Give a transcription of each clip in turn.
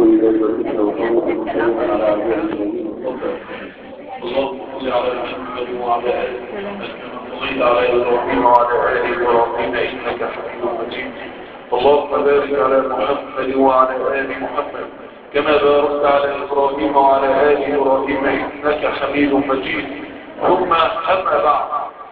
إذا جلسنا وقوم على عبد اللهم صل على محمد وعلى آل محمد كما صليت على إبراهيم وعلى آل إبراهيم إنك حميد مجيد اللهم بارك على محمد وعلى آل محمد كما باركت على إبراهيم وعلى آل إبراهيم إنك حميد مجيد ثم أما بعد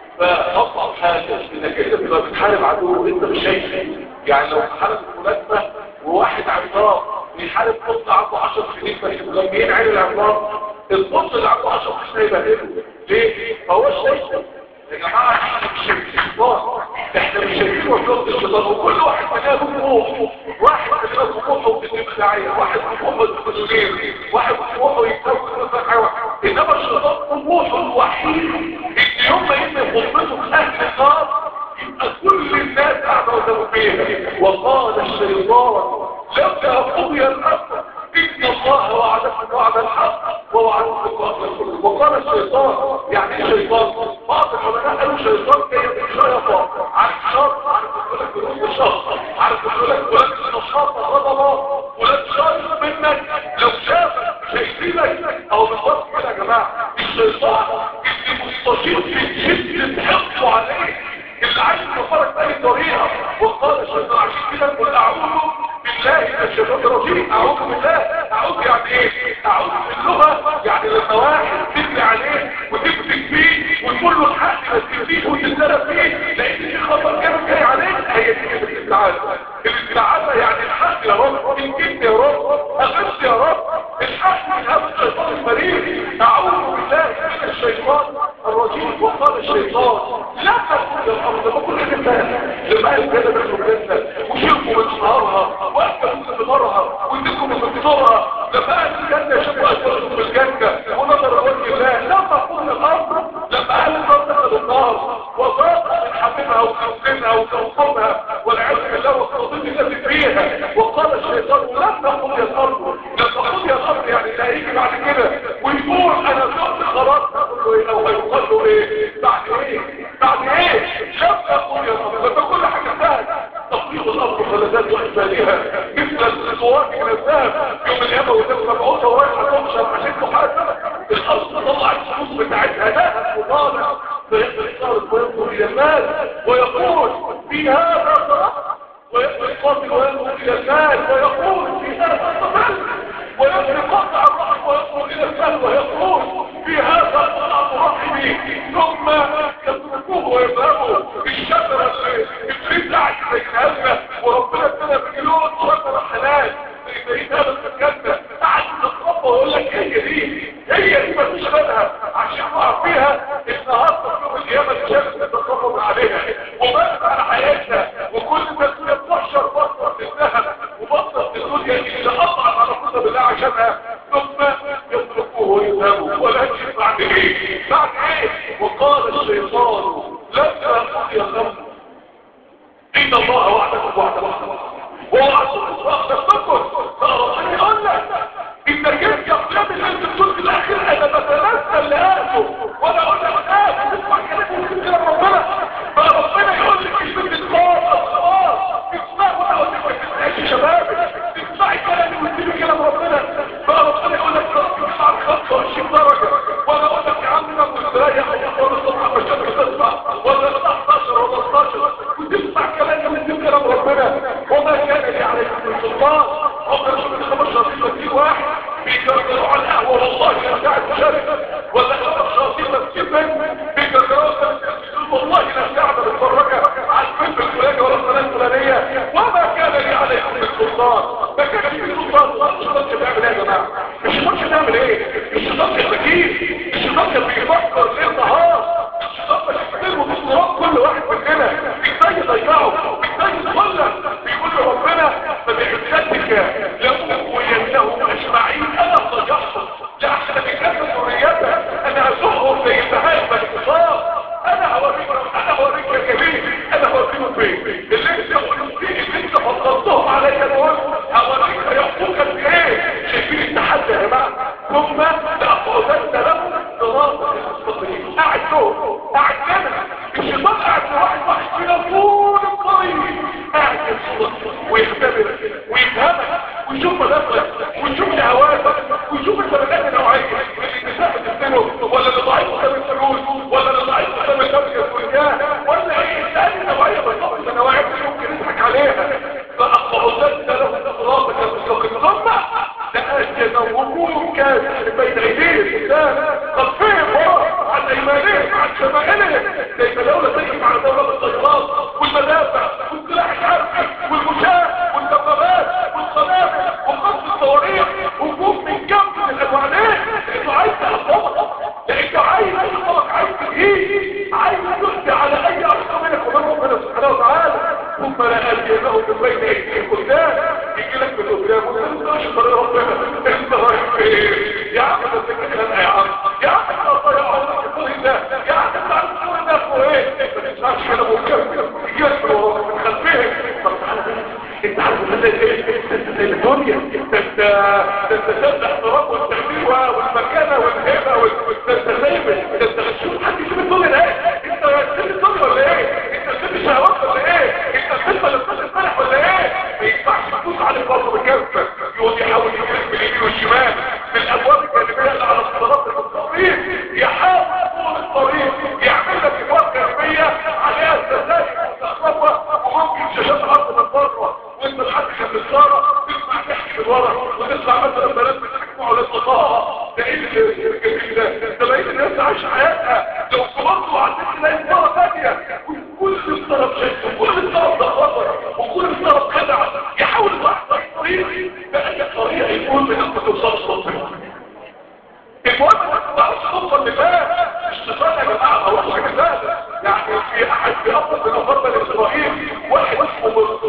فأصعب حاجة إنك أنت تبقى بتحارب عدو أنت مش شايفه يعني لو بتحارب الملاكمة وواحد عملاق بيحارب طفل عنده 10 سنين بس مغميين عين العملاق الطفل اللي عنده 10 سنين هيبهدله ليه؟ ما هوش شايفه يا جماعة احنا مش شايفين الشيطان احنا مش شايفين وصلت الشيطان وكل واحد مننا طموح واحد مننا طموحه يبقى داعية واحد طموحه يبقى مدير واحد طموحه يتكون مثلا حيوان انما الشيطان طموحه الوحيد ان يوم ما يبقى خطته في اهل النار يبقى كل الناس قاعدة قدامه فيها وقال الشيطان لما قضي الامر ان الله وعدكم وعد الحق ووعدكم وعد الخلق وقال الشيطان يعني ايه شيطان بعض العلماء قالوا شيطان جاي من شيطان عارف شرط عارف يقول لك بنص الشرط عارف يقول لك فلان النشاط غضبه فلان شايف منك لو شافك مش هيسيبك او بالظبط كده يا جماعه الشيطان اللي مستشير في شده حقه عليك اللي عايز يفرق بأي طريقة وقال الشيطان عشان كده نقول أعوذ بالله من الشيطان الرجيم أعوذ بالله أعوذ يعني إيه؟ أعوذ باللغة يعني لما واحد تبني عليه وتمسك فيه وتقول له الحق ما تبنيش وتتسرق فيه لأن في خطر جامد جاي عليك هي دي الاستعاذة الاستعاذة يعني الحق يا رب انجدني يا رب أغث يا رب الحق من هذا الشيطان المريض أعوذ بالله من الشيطان الرجيم وقال الشيطان لا تقول الأرض ما كل الناس لما الجنة دخلوا الجنة وشربوا من نهارها وأكلوا من ثمارها وادكوا من ثمارها لما أهل الجنة شافوا أكلوا في الجنة ونظر وجه الله لا تقول الأرض لما أهل النار دخلوا النار وضاقت من حملها وكوكبها وكوكبها والعياذ بالله والتوظيف الذي فيها وقال الشيطان لن تقضي الأرض لن تقضي الأرض يعني لا يجي بعد كده ويقول أنا زرت خلاص تقول له إيه أو هيقال له إيه بعد إيه بعد إيه لم تقضي الأرض لما كل حاجة سهل تطبيق الأرض وفلذات وأشبالها مثل الصواب من الذهب يوم القيامة وتبقى بعوضة ورايحة تنشر عشان تحاسب الأرض تطلع الفلوس بتاعتها ذهب وطالع فيقبل الصارف وينظر إلى المال ويقول في هذا صرفت ويقاتل وينظر إلى المال ويقول في هذا صرفت ويجري قطع الرحم وينظر إلى المال ويقول في هذا قطع رحمي ثم يتركوه ويذهبوا الشجرة اللي بتاعت زينها وربنا ادانا مليون شجرة حلال زي هذا الجنة قاعد يتقرب ويقول لك هي دي هي دي مفيش غيرها عشان نعرف فيها النهارده في يوم القيامة الشمس تتقرب عليها وماتت على حياتنا وكل الناس بتحشر بطل الذهب وبطل الدنيا اللي قطعت على قصة بالله عشانها ثم يتركوه ويذهبوا ولكن بعد ايه بعد ايه وقال الشيطان لما قضي الامر ان الله وعدكم وعد ووعدكم واخذتكم فربنا يقول لك انك انت يا قيام اللي انت بتقول في الاخير انا بتنزل لاهله وانا اقول لك اه تسمع كلام كده ربنا فربنا يقول لك البنت الخاص الخاص اسمع وانا اقول لك ما تسمعش شبابك تسمعي كلامي وتسيبي كلام ربنا فربنا يقول لك تسمع 25 درجه وانا اقول لك يا عم انا مستريح ولا الصبح مش تسمع ولا 19 ولا 12 وتسمع كلامي وتسيب كلام ربنا وما كان لي عليكم من سلطان هم رسول 15 في واحد بيجرجروا على القهوه والله يا قاعد مشارك ولا 15 في بيجرجروا والله لا قاعده متفرجه على الفيلم الفلاني ولا القناه الفلانيه وما كان لي عليكم من سلطان ما كان لي سلطان الشيطان كان بيعمل ايه يا جماعه الشيطان كان بيعمل ايه الشيطان كان ذكي الشيطان كان بيفكر ليل نهار الشيطان مش بيكتبه في صراط كل واحد مننا ازاي يضيعه ازاي يدخلك بيقول له ربنا فبعزتك لأغوينهم اجمعين انا ضيعتهم لا احنا بنكمل ذريتك نفسك وتشوف هواك وتشوف انت بتعمل نوعيه النساء بتستنوا ولا اللي ضعيف قدام الفلوس ولا اللي ضعيف قدام الشبكه والجاه ولا ايه انت اي نوعيه بالظبط من النوعيه اللي ممكن نضحك عليها فاقبضت له صراطك المستقيم ثم تأجد وجوه كاسح بين ايديهم خلفهم ورا عن ايمانهم عن شمائلهم كيف دولة تجب على دولة بالطيارات والمدافع والسلاح الحربي والمشاة والدبابات والقنابل وقصف الصواريخ وجوه من جنب من الانواع ليه؟ لانه عايز تحفظك لانه عايز يحفظك عايز تجيب عايز يؤتي على اي اشخاص منك ومن ربنا سبحانه وتعالى ثم لا اتي له من بين ايديهم قدام يجي لك من قدام وانت مش طريق ربنا انت رايح فين يا عم ده انت خانقه يا عم يا عم انت ضيع عمرك في ده يا عم انت عارف كل ده اسمه ايه ما تسمعش كده مكمل يجي لك من وراك من خلفهم طب تعالى انت عارف ده ايه انت زي الدنيا انت انت انت سد احترام والتقدير والمكانه والهيبه وانت زي ما انت شوف حد يسيب الدنيا ده انت سيب الدنيا ولا ايه انت سيب الشهوات ولا ايه انت الخدمه اللي بتاعت امبارح ولا ايه ما ينفعش تدوس عليك برضه بالكفه يقعد يحاول يجيلك من اليمين والشمال من الابواب الجانبيه اللي على الصراط المستقيم يحاول طول الطريق يعمل لك ابواب جانبيه عليها الزلازل مستخرفه وممكن شاشات الارض من بره وانت لحد كان الصاره تسمع تحكي من ورا وتسمع مثلا بنات بتحكموا على الصفاء ده ايه الجميل ده ده بقيت الناس عايشه حياتها لو كبرت وعديت تلاقي صاره ثانيه كل الطرف شك وكل الطرف ده خطر وكل الطرف خدع يحاول يضحك طريق بأي طريقه يقول من انت توصل صوتك المهم انك تبقى توصل لله الشيطان يا جماعه هو حاجه سهله يعني في احد في افضل من افضل اسرائيل واحد اسمه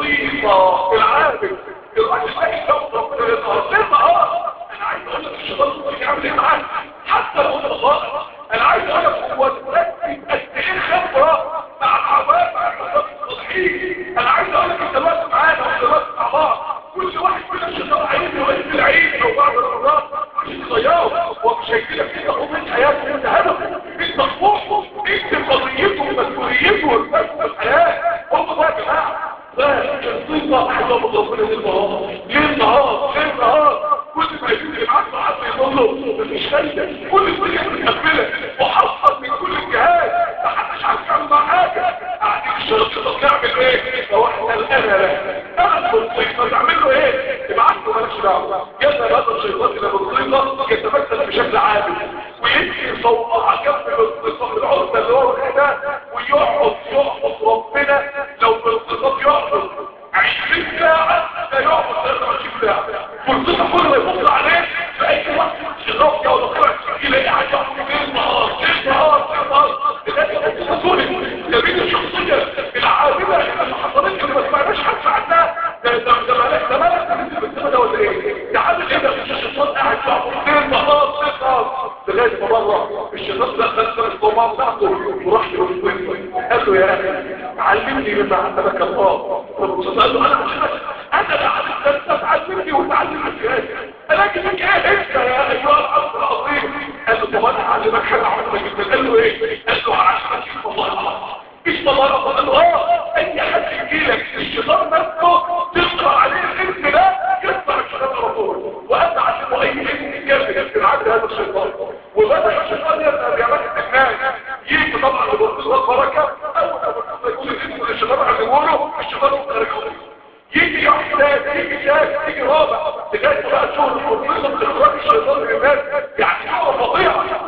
بصيصه العابد الراجل ده يشوف ربنا يظهر ليه ظهر انا عايز اقول لك الشيطان ممكن يعمل ايه معاك حتى لو انت ظاهر انا عايز اقول لك هو تركز قد ايه خبره مع العباد مع الناس الصالحين انا عايز اقول لك انت دلوقتي معانا وانت دلوقتي مع بعض كل واحد فينا الشيطان عايز يوقف العيد او بعد رمضان عشان يغيره هو مش هيجيلك انت قضيه حياته انت هدفه انت طموحه انت قضيته ومسؤوليته والفهم في الحياه هم ده يا جماعه فالصيغه حاجه ربنا ليل نهار ليل نهار ليل نهار كل ما يجي يبعت له حد يضله مفيش فايده كل الدنيا متقفله محصل من كل الجهات محدش عارف يعمل مع حاجه قاعدين الشياطين نعمل ايه لو احنا الامل امل بالصيغه تعمل له ايه يبعت له مالكش دعوه يذهب هذا الشيطان الى بالصيغه يتمثل بشكل عابد ويمشي صومعه جنب بالصيغه في العرضه اللي هو كده ويقعد يعبد ربنا لو بالصيغه يعبد 20 ساعه لا يعبد 23 ساعه والصيغه كل ما يبص عليه في اي وقت الشيطان يا ولا طلع يلاقي حاجه ليل نهار ليل نهار ليل نهار لذلك الرسول جميل الشخصيه العابده اللي ما حصلتش اللي ما سمعناش حد عنها ده ده ده مالك ده مالك ده ده ولا ايه ده عامل ايه ده الشيطان قاعد يعبد ليل نهار ليل نهار لغايه ما مره الشيطان ده خد الصومعه بتاعته وراح له قال له يا اخي علمني بما علمك الله فالرسول قال له انا مش انا لا علمت انت تعلمني وتعلم الجهاز انا اجي لك ايه انت يا ايها العبد العظيم قال له طب انا هعلمك حاجه عظيمه جدا قال له ايه قال له هعلمك اسم الله العظيم اسم الله العظيم قال له اه اي حد يجي لك الشيطان نفسه تقرا عليه الاسم ده يطلع الشيطان على طول وانا اعلمه اي اسم كافر في عدل هذا الشيطان وبدا الشيطان يذهب يا مكة الناس يجي طبعا لبركة بركة اول ما بركة يقول الاسم اللي الشيطان علمه له الشيطان يخرج يجي واحد يجي ثالث يجي رابع لغايه بقى شغل فرصه اخراج الشيطان للناس يعني شغل فظيع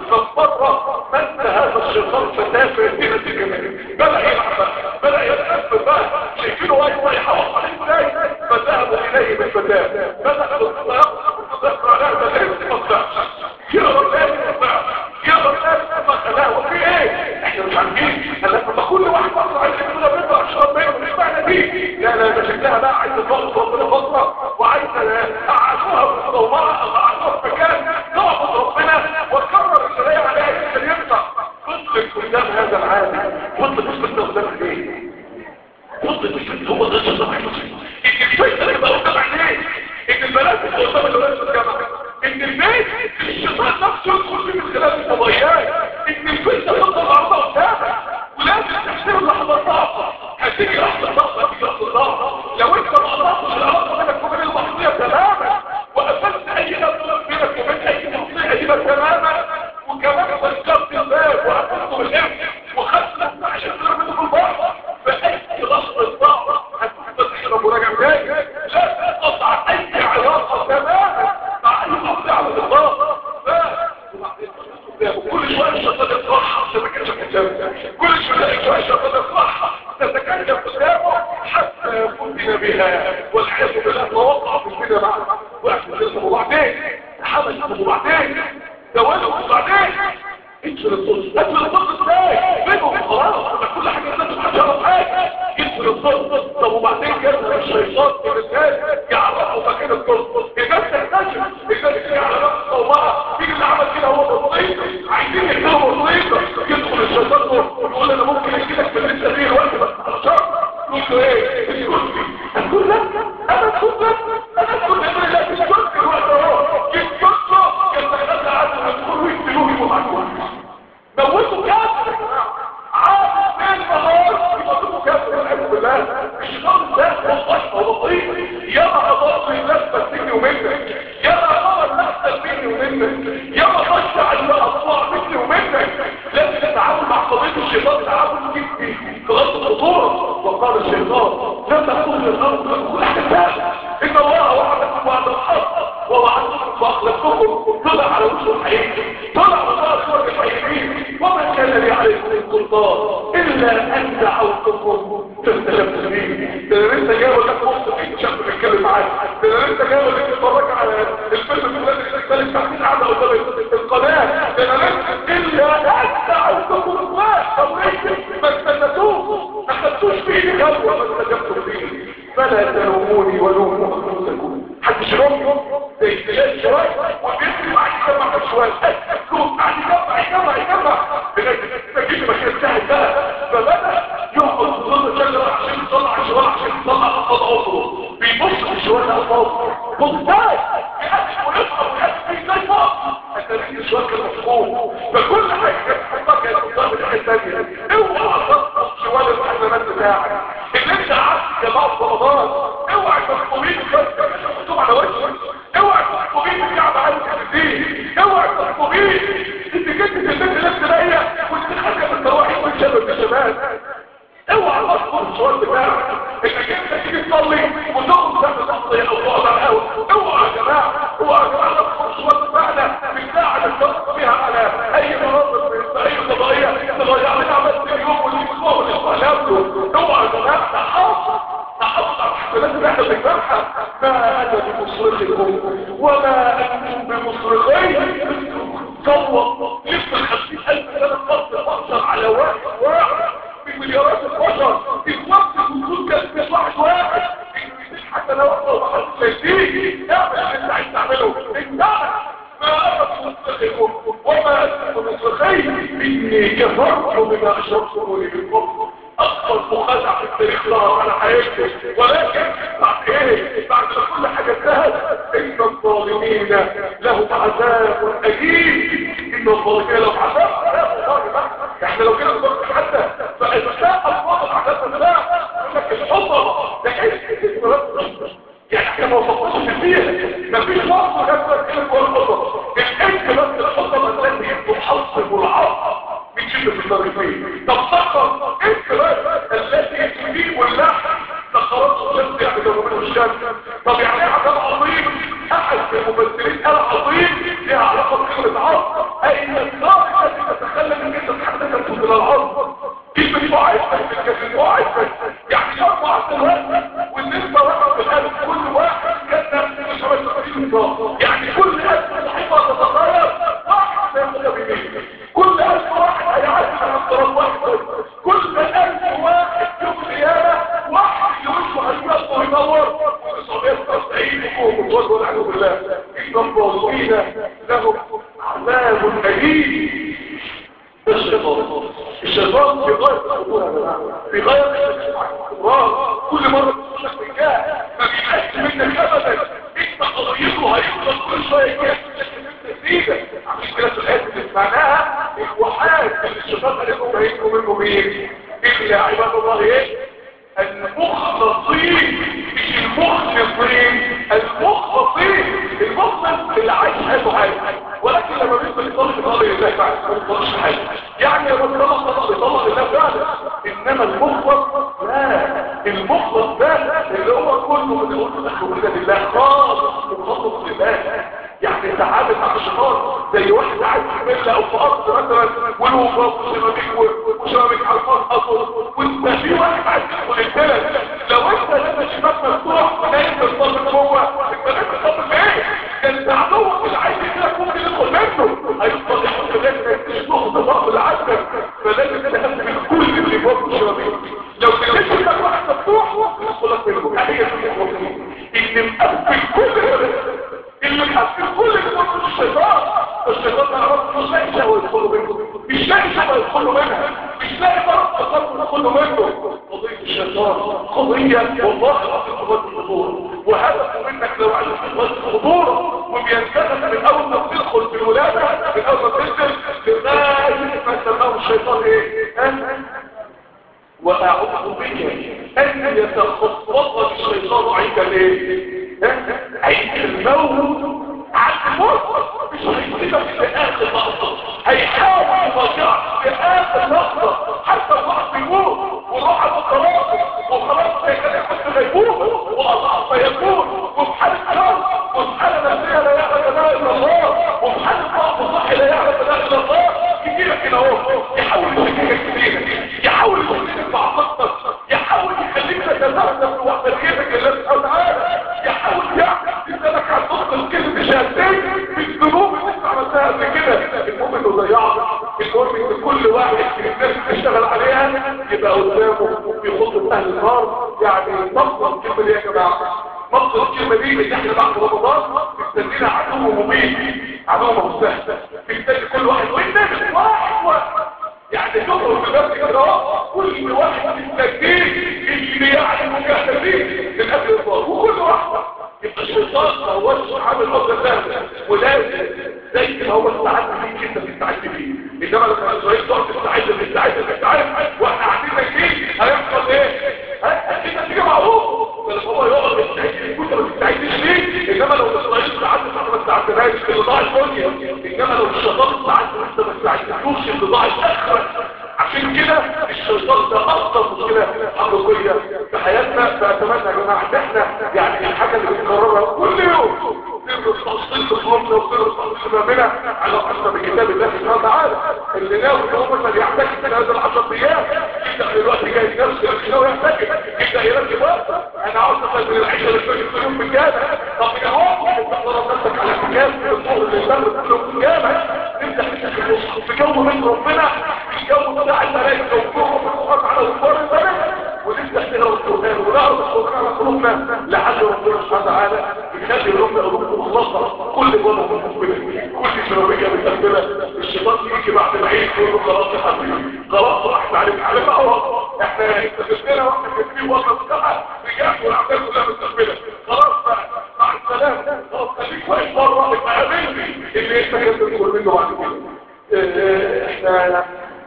فمره مد هذا الشيطان فتاه في مدينه الجمال بدا يلعب بدا يتقفل بقى شايفينه واقف يحوط عليه ازاي فذهبوا اليه بالفتاه بدا يقرا عليها ده ما طلعش يقرا تاني ما طلعش يقرا تاني ما خلاه وفي ايه احنا مش عارفين لما كل واحد مصر عايز يقول بيضه اشرب منه مش معنى دي لا لا ده شكلها بقى عايزه تطلب ربنا فتره وعايزه قعدوها في الصومعه او قعدوها في مكان تعبد ربنا وتكرر الشريعه عليها يمكن ينفع فضلت قدام هذا العالم فضلت الفتنه قدام ايه فضلت الفتنه هو ده الشيطان ان الفتنه تبقى قدام عينيه ان البنات تبقى قدام الولاد في الجامعه ان البيت الشيطان نفسه يدخل فيه من خلال الفضائيات ان الفتنه تفضل العرضه قدامك ولازم تحسب اللحظه صعبه هتيجي لحظه صعبه هتيجي لحظه صعبه لو انت ما قطعتش العلاقه بينك وبين المعصيه تماما وقعت في الجلسة وبعدين حمل وبعدين زوجه وبعدين انشر الصوت انشر الصوت ازاي بينهم خلاص لما كل حاجه لازم تحشر حاجه انشر الصوت طب وبعدين جاب الشيطان من الناس يعرفوا مكان الصوت الناس تكتشف الناس تيجي على نفس الصومعه تيجي اللي عمل كده هو بسيط عايزين يكتبوا بسيطه يدخل الشيطان يقول انا ممكن اجي لك في اللي انت فيه الوقت بس على شرط يقول له ايه الكرسي تقول لا انا كنت انا كنت انا لا الكرسي الوقت اهو يسكت له كان تخلى عنه ويقول ويقتلوه يبقوا موتوا كافر يا جماعه عاد ليل نهار يموتوا كافر والعياذ بالله الشيطان ده هو بسيط يرى اضاء الناس مني ومنك يرى نظر نفسك مني ومنك يرى تشفع الاطلاع مني ومنك لازم تتعامل مع قضيه الشيطان تعامل جدي في غض الخطوره وقال الشيطان لا تقول للارض كل حاجه ان الله وعدكم وعد الحق ووعدتكم واخلفتكم طلع على وجه الحقيقي طلع على صور الحقيقيين وما كان لي عليكم السلطان الا ان دعوتكم فاستجبتم لي ده انا لسه جاي اقول لك بص فيك شاب بيتكلم معاك ده انا لسه جاي اقول لك اتفرج على الفيلم الفلاني اللي ثلاث ساعتين قاعده قدام القناه ده انا لسه الا ان دعوتكم الله طب ليه ما استنتوش ما خدتوش فيه خلوه ما استجبتم لي فلا تلوموني ولوموا انفسكم حد شرب زي الشاش شوية وبيبني بعد يجمع شوية اسكت بعد يجمع يجمع يجمع تجيب مكان سهل بقى فبدأ يقعد في ظل شجرة عشان يطلع الشوال عشان يطلع أصاب عمره بيبص في الشوال ده أصاب ممتاز يأكل ويصعب ويأكل ازاي فاضي أتاريك الشوال كان مفهوم فكل حاجة تحطها كانت قدام الحاجة الثانية اوعى تطلق شوال الحزنات بتاعك اللي انت قعدت جماعة في رمضان اوعى تطلبين بس مكتوب على وجهك اوعى تطلبين الكعبة عندك الدين اوعى تطلبين انت جبت في البيت نفس الايه وانت حاجة من التواحد والشباب الشباب اوعى تطلب السؤال بتاعك انك انت تيجي تصلي وتقوم تعمل تصلي او تقعد على القهوه اوعى يا جماعه اوعى يا جماعه تطلب السؤال بتاعنا بتاع اللي تطلب فيها على اي مناظر في اي قضايا تضيع لنا عملت اليوم والاسبوع والاسبوع اللي قبله اوعى يا جماعه تحافظ تحافظ على الحسنات اللي احنا بنجمعها ما انا بمصرخكم وما انتم بمصرخي صوت لسه 50000 سنه فصل فصل على واحد واحد في مليارات البشر في وقت الوجود كان في واحد واحد حتى لو اصلا واحد شايفين اعمل اللي انت عايز تعمله انت ما انا بمصرخكم وما انتم بمصرخي اني كفرت بما اشركتموني من قبل اكبر مخادع في التاريخ ظهر على حياته ولكن بعد ايه بعد ما كل حاجه انتهت ان الظالمين لهم عذاب اليم ان الظالمين لهم عذاب لا والله بقى احنا لو كده نفكر حتى فالمساء الفاضل عذاب المساء يقول لك الحطه ده ايه يعني احنا ما وصلناش فيها مفيش وصف غير الكلمه والحطه الانت بس الحطه التي تحصب العصر من شدة الضريفين طب فقط انت بس التي تجيب اللحم تخرج الشمس يعني لو من الشمس طب يعني ايه عذاب عظيم احد الممثلين قال عظيم لها علاقة بكلمة عصر اي النار التي تتخلى من جسد حتى تنفذ الى العصر كلمة معايشة كلمة معايشة يعني اربع سنوات والنسبة واحد في الالف كل واحد كان مش عمل يعني كل الف صحيفة تتغير واحد سيبقى بمين كل ألف واحد هيعيش على الطرف واحد كل ألف واحد يوم القيامة واحد اللي وشه هيبقى ويدور وصبيت تستعيد وقوم الوجه والعياذ بالله إن الظالمين لهم عذاب أليم الشيطان الشيطان في غاية الخطورة يا جماعة في غاية الاستمرار كل مرة تقول لك رجاء ما بيحس منك أبدا انت قضيته هيفضل كل شوية يجي نتيجة عشان كده في الآيات اللي سمعناها الوحاد اللي الشيطان قال لهم هيجوا منه مين إلا عباد الله إيه المخلصين مش المخلصين المخلصين المخلص اللي عايش حياته حاجة ولكن لما بيدخل يصلي يصلي لله فعلا ما بيصليش حاجة يعني لما بيصلي صلاه بيصلي لله فعلا انما المخلص لا المخلص ده اللي هو كله بنقول له اخونا لله خالص مخلص لله يعني انت عامل مع الشيطان زي واحد قاعد في فيلا او في ارض مثلا وله باب وشبابيك وشبابيك على الارض وانت في واحد عايز يدخل البلد لو انت لما الشباك مفتوح ونايم بتصلي جوه انت نايم بتصلي ايه؟ الشيطان قضية والله العظيم قضية الخطورة وهدفه منك لو عرفت قضية الخطورة وبينتهز من اول ما تدخل في الولادة من اول ما تنزل لغاية ما سماه الشيطان ايه واعوذ بك ان يتخطط الشيطان عند الايه عند الموت عند الموت مش هيسيبك في اخر لحظه هيحاول يرجعك في اخر لحظه حتى الواحد بيموت وروح على الصلاه وخلاص كان يحس غيبوبه واضعف يكون وفي حاله كرب وفي حاله نفسيه لا يعلم لا الا الله وفي حاله ضعف صحي لا يعلم لا الا الله يجي لك كده اهو يحاول يشككك كتير يحاول يشككك في عقيدتك يحاول يخليك تتذبذب في وحدانيتك الله سبحانه وتعالى يحاول يعمل لسانك عن نطق الكلمه شهادتين بالذنوب اللي انت عملتها قبل كده المهم انه ضيعك المهم ان كل واحد من الناس تشتغل عليها يبقى قدامه في خطه اهل النار يعني نقص الكلمه دي يا جماعه نقص الكلمه دي ان احنا بعد رمضان مستنينا عدو مبين عدو مستهدف مستني كل واحد والنبي واحد واحد يعني تخرج بنفسك كده اهو كل واحد مستنيه اللي يعني مجهزين من اجل الله وكل واحده يبقى الشيطان ما هوش عامل مصدر سهل ولازم زي ما هو استعد فيه انت تستعد فيه انما لما اسرائيل تقعد تستعد تستعد تستعد واحنا قاعدين نايمين هيحصل ايه؟ اكيد نتيجه معروفه فلما هو يقعد يستعد وانت ما تستعدش ليه انما لو اسرائيل استعدت انت ما استعدتهاش اللي ضاع الدنيا انما لو الشيطان استعد وانت ما استعدتوش اللي ضاع الاخره عشان كده الشيطان ده اكتر مشكله حقيقيه في حياتنا فاتمنى يا جماعه ان احنا يعني الحاجه اللي بنكررها كل يوم سر التوصيل بقلوبنا وسر التوصيل امامنا على قصه بكتاب الله سبحانه وتعالى اللي ناوي ان هو مثلا يعتكف في هذه العشر ايام يبدا دلوقتي جاي نفسه اللي ناوي يعتكف يبدا يركب وقته انا عاوز اخد من العشاء اللي كل يوم في الجامع طب من الوقت انت تضرب نفسك على اعتكاف من الظهر للمغرب كل يوم في الجامع نبدا في جو من ربنا الجو بتاع الملائكه وكلهم الصلاه على وفار الملائكه ونبدا نقرا القران ونعرض القران على قلوبنا لعل ربنا سبحانه وتعالى يخلي قلوبنا قلوب مخلصه كل جمله متقبله كل شرابيه متقبله الشيطان يجي بعد العيد يقول له خلاص يا حبيبي خلاص راحت عليك على بقى احنا استفدنا واحنا كاتبين وقت الساعه رجعت والاعمال كلها متقبله خلاص بقى مع السلامه خلاص خليك واقف بره ابقى قابلني اللي انت كنت تقول منه بعد كده احنا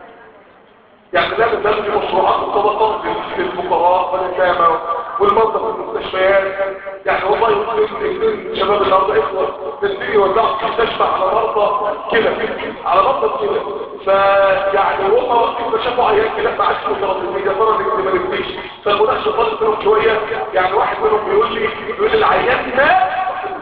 يعني لا نزال في مشروعات الطبقات للفقراء واليتامى والمرضى في المستشفيات يعني والله يمكن شباب النهارده اخوه تسليم يوزعوا مستشفى على مرضى كده على مرضى كده فيعني هم واقفين فشافوا عيال كده ما عادش مترددين يا ترى نكتب ما نكتبش فالمناقشه طالت منهم شويه يعني واحد منهم بيقول لي بيقول لي العيان مات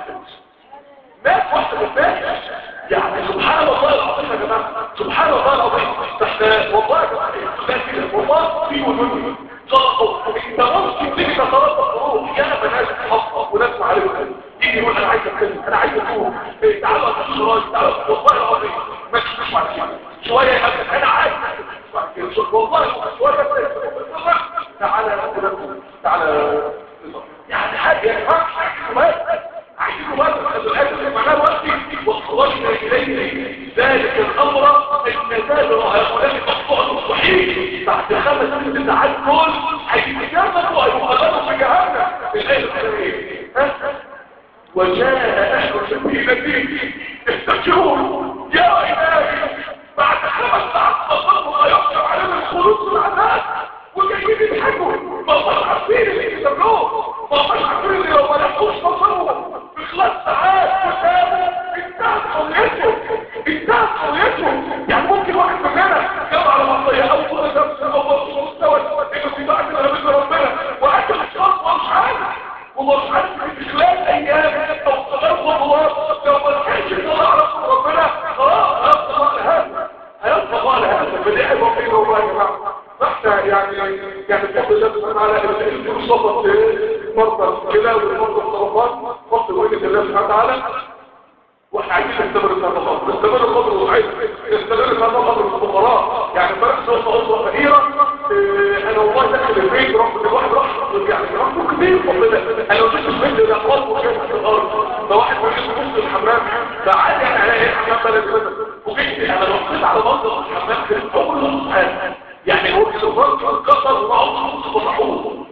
مات واحد الناس يعني سبحان الله العظيم يا جماعه سبحان الله العظيم احنا والله يا جماعه كده والله في ونوني صدقوا انت ممكن تيجي تتربى فروح يا بنات حفظ وناس معلمه يجي يقول انا عايز اتكلم انا عايز اتوب تعالوا على الشرايط تعالوا والله العظيم ما تشوفش بعد كده شويه يقول انا عايز بعد كده والله شويه تعالى تعالى يعني حاجه حاجه عايزين نبرر الأدب معناه وقتي وصلنا إليه ذلك الأمر أن دابر هؤلاء مقطوع مصبحين بعد خمس ست ساعات دول هيتجمدوا وهيخلصوا في جهنم الآية الحرية وجاء أهل السفينة يستجرون يا إلهي بعد خمس ساعات مصروا لا يحجب علينا الخلوص والعذاب وجايين يضحكوا ما هم عارفين اللي يسمعوه ما هم عارفين اللي لو ما لحقوش مصرهم بخلاص ساعات وسابوا انتهت حريتهم انتهت حريتهم يعني ممكن واحد مننا جاب على معصيه او طول نفس او مستوى انه في بعد ما بين ربنا واكل الشرط ومش عارف ومش عارف في خلال ايام او خلال خطوات لو ما لحقش يطلع على ربنا خلاص هيطلع لهذا هيطلع لهذا فدي حلوه فينا والله يا جماعه فاحنا يعني يعني بفضل الله سبحانه وتعالى الفلوس وصلت مرضى كده والمرضى الطرفات فضل وجه الله سبحانه وتعالى واحنا عايزين نستمر في هذا الامر نستمر الامر وعايز نستمر في هذا الامر الفقراء يعني امبارح شفت اسره فقيره اه انا والله داخل البيت رغم ان الواحد راح يعني رقم كبير فضل الله انا ما شفتش بنت ده قلبه كان في الارض ده واحد بيجي في نص الحمام فعادي يعني الاقي الحمام بلدي مثلا وجيت انا بصيت على منظر الحمام كان كله سبحان يعني هو كده برضه انكسر وعمره نص بطحوه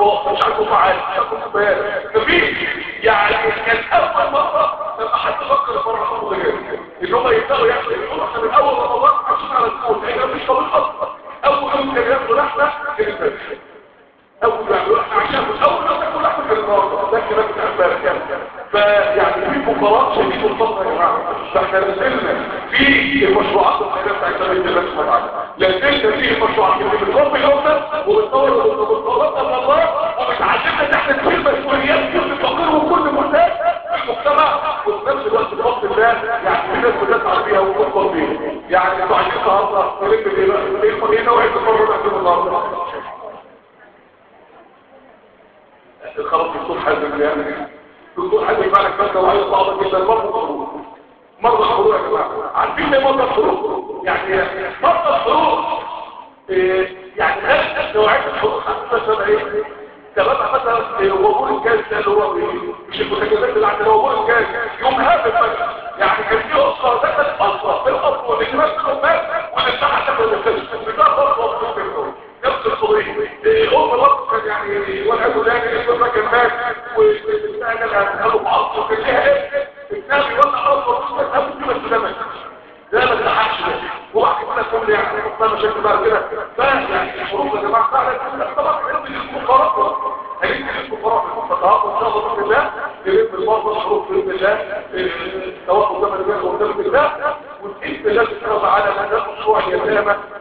طواف مش عارف فعال مش عارف بيان مفيش يعني كان اول مره لما حد فكر مره خطوه جايه ان هم يبداوا ياكلوا يقولوا احنا من اول رمضان عايشين على الكون احنا مفيش طبيب اصلا اول يوم كان ياكلوا لحمه كان الفجر اول يعني احنا عشان اول ما تاكل لحمه كان النهارده ده الكلام بتاع امبارح يعني فيعني في فقرات شديد الفقر يا جماعه فاحنا نزلنا في المشروعات الخيريه بتاعت بيت الله سبحانه وتعالى لازلنا في المشروعات اللي بتربي الامه وبتطور وبتطورنا من الله وبتعلمنا ان احنا نشيل مسؤوليات كل فقير وكل محتاج في المجتمع وفي نفس الوقت بفضل الله يعني في ناس بتسعى بيها وتفضل بيها يعني انتوا عايزين النهارده نلم ايه بقى؟ ايه نوعيه التفرج عندنا النهارده؟ خلاص الدكتور حازم يعني الدكتور حازم فعلا كان نوعيه صعبه جدا مرضى الخروج مرضى الخروج يا جماعه عارفين ايه مرضى الخروج يعني مرضى الخروج إيه يعني غير نوعيه الخروج مثلا ايه سببها مثلا وبور الجاز ده اللي هو مش المتجازات اللي عندنا وبور الجاز يوم هابط مثلا يعني كان في اسره دخلت اسره في الاسره واللي مثلوا مات واللي بتاعها دخل المستشفى ده برضه نفس القضيه ام برضه كان يعني واحد ولاني الاسره كان مات والمستعجل هتخلوا في عصر وكان ليها ايه ابنها بيولع عصر ومش هتخلوا في بس ده مات ده ما تلحقش ده وبعد كده كل يعني مصطفى مشاكل بعد كده فيعني الحروب يا جماعه فعلا طبعا هيدي للفقراء هيدي للفقراء فتعاطوا ان شاء الله باذن الله يرد المرضى الحروب باذن الله توقف قدام الله قدام الله وباذن الله سبحانه وتعالى هذا مشروع اليتامى